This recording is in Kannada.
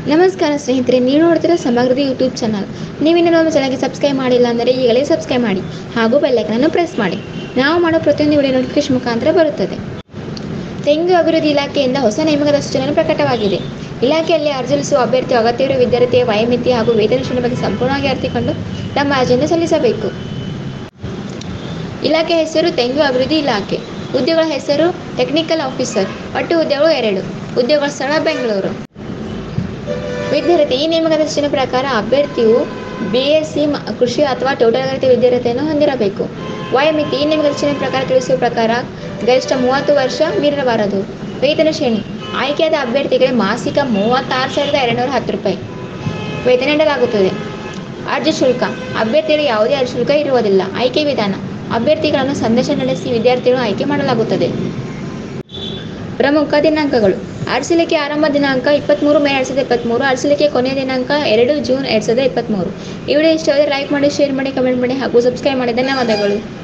ನಮಸ್ಕಾರ ಸ್ನೇಹಿತರೆ ನೀವು ನೋಡ್ತಿರೋ ಸಮಗ್ರತೆ ಯೂಟ್ಯೂಬ್ ಚಾನಲ್ ನೀವಿನ್ನು ನಮ್ಮ ಚಾನಲ್ಗೆ ಸಬ್ಸ್ಕ್ರೈಬ್ ಮಾಡಿಲ್ಲ ಅಂದರೆ ಈಗಲೇ ಸಬ್ಸ್ಕ್ರೈಬ್ ಮಾಡಿ ಹಾಗೂ ಬೆಲ್ಲೈಕನನ್ನು ಪ್ರೆಸ್ ಮಾಡಿ ನಾವು ಮಾಡೋ ಪ್ರತಿಯೊಂದು ವಿಡಿಯೋ ನೋಟಿಫಿಕೇಶನ್ ಮುಖಾಂತರ ಬರುತ್ತದೆ ತೆಂಗು ಅಭಿವೃದ್ಧಿ ಇಲಾಖೆಯಿಂದ ಹೊಸ ನೇಮಕದ ಸೂಚನೆ ಪ್ರಕಟವಾಗಿದೆ ಇಲಾಖೆಯಲ್ಲಿ ಅರ್ಜಿ ಸಲ್ಲಿಸುವ ಅಭ್ಯರ್ಥಿ ಅಗತ್ಯವಿರುವ ವಿದ್ಯಾರ್ಥಿಯ ವಯೋಮಿತಿ ಹಾಗೂ ವೇತನ ಶ್ರೇಣಿ ಬಗ್ಗೆ ಸಂಪೂರ್ಣವಾಗಿ ಅರಿತುಕೊಂಡು ತಮ್ಮ ಅರ್ಜಿಯನ್ನು ಸಲ್ಲಿಸಬೇಕು ಇಲಾಖೆ ಹೆಸರು ತೆಂಗು ಅಭಿವೃದ್ಧಿ ಇಲಾಖೆ ಹುದ್ದೆಗಳ ಹೆಸರು ಟೆಕ್ನಿಕಲ್ ಆಫೀಸರ್ ಒಟ್ಟು ಹುದ್ದೆಗಳು ಎರಡು ಉದ್ಯೋಗ ಸ್ಥಳ ಬೆಂಗಳೂರು ವಿದ್ಯಾರ್ಥಿ ಈ ನೇಮಕದ ಸೂಚನೆ ಪ್ರಕಾರ ಅಭ್ಯರ್ಥಿಯು ಬಿ ಎಸ್ ಸಿ ಕೃಷಿ ಅಥವಾ ತೋಟಗಾರಿಕೆ ವಿದ್ಯಾರ್ಥಿಯನ್ನು ಹೊಂದಿರಬೇಕು ವಯೋಮಿತಿ ಈ ನೇಮಕದ ಸೂಚನೆ ಪ್ರಕಾರ ತಿಳಿಸುವ ಪ್ರಕಾರ ಗರಿಷ್ಠ ಮೂವತ್ತು ವರ್ಷ ಮೀರಬಾರದು ವೇತನ ಶ್ರೇಣಿ ಆಯ್ಕೆಯಾದ ಅಭ್ಯರ್ಥಿಗೆ ಮಾಸಿಕ ಮೂವತ್ತಾರು ಸಾವಿರದ ಎರಡುನೂರ ಹತ್ತು ರೂಪಾಯಿ ವೇತನ ನೀಡಲಾಗುತ್ತದೆ ಅರ್ಜಿ ಶುಲ್ಕ ಅಭ್ಯರ್ಥಿಗಳಿಗೆ ಯಾವುದೇ ಅರ್ಜಿ ಶುಲ್ಕ ಇರುವುದಿಲ್ಲ ಆಯ್ಕೆ ವಿಧಾನ ಅಭ್ಯರ್ಥಿಗಳನ್ನು ಸಂದರ್ಶನ ನಡೆಸಿ ವಿದ್ಯಾರ್ಥಿಗಳನ್ನು ಆಯ್ಕೆ ಮಾಡಲಾಗುತ್ತದೆ ಪ್ರಮುಖ ದಿನಾಂಕಗಳು ಅರ್ಸಲಿಕೆ ಆರಂಭ ದಿನಾಂಕ ಇಪ್ಪತ್ತ್ಮೂರು ಮೇ ಎರಡು ಸಾವಿರದ ಇಪ್ಪತ್ತ್ಮೂರು ಅರ್ಸಲಿಕೆ ಕೊನೆಯ ದಿನಾಂಕ ಎರಡು ಜೂನ್ ಎರಡು ಸಾವಿರದ ಇಪ್ಪತ್ತ್ಮೂರು ಈ ವಿಡಿಯೋ ಇಷ್ಟವಾದರೆ ಲೈಕ್ ಮಾಡಿ ಶೇರ್ ಮಾಡಿ ಕಮೆಂಟ್ ಮಾಡಿ ಹಾಗೂ ಸಬ್ಸ್ಕ್ರೈಬ್ ಮಾಡಿ ಧನ್ಯವಾದಗಳು